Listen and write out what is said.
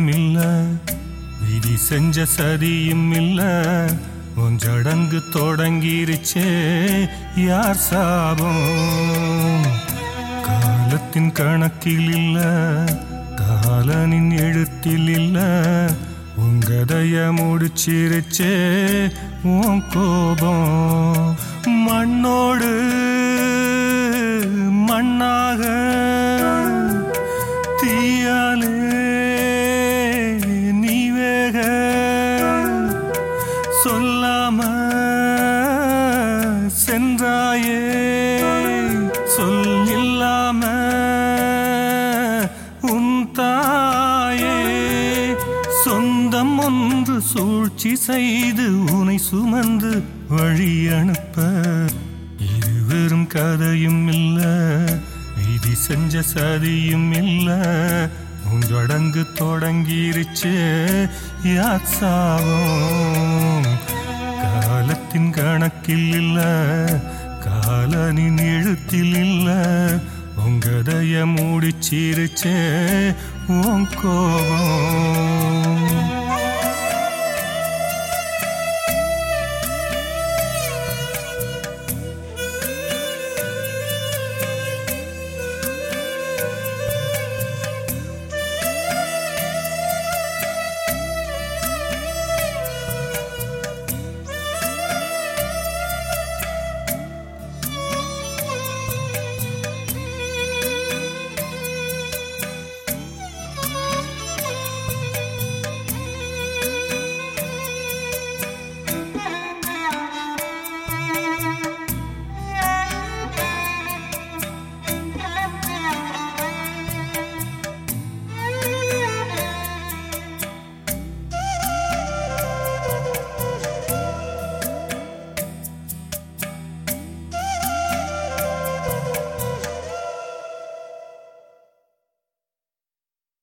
சதியும் இல்ல விதி செஞ்ச சதியும் இல்ல உன் சடங்கு தொடங்கிருச்சே யார் சாபம் காலத்தின் கணக்கில் இல்ல காலனின் எழுத்தில் இல்ல உங்கதைய முடிச்சிருச்சே உன் கோபம் மண்ணோடு மண்ணாக தீயாலே நீ வேக சொல்லாம சென்றாயே சொல் இல்லாம உன் தாயே சொந்தம் ஒன்று சூழ்ச்சி செய்து உனை சுமந்து வழி அனுப்ப இது வெறும் கதையும் இல்ல விதி செஞ்ச சதியும் இல்ல உங்கடங்கு தொடங்கிருச்சு யாத்சாவம் காலத்தின் கணக்கில் இல்ல காலனின் எழுத்தில் இல்ல உங்கதைய மூடிச்சிருச்சே உன் கோபம்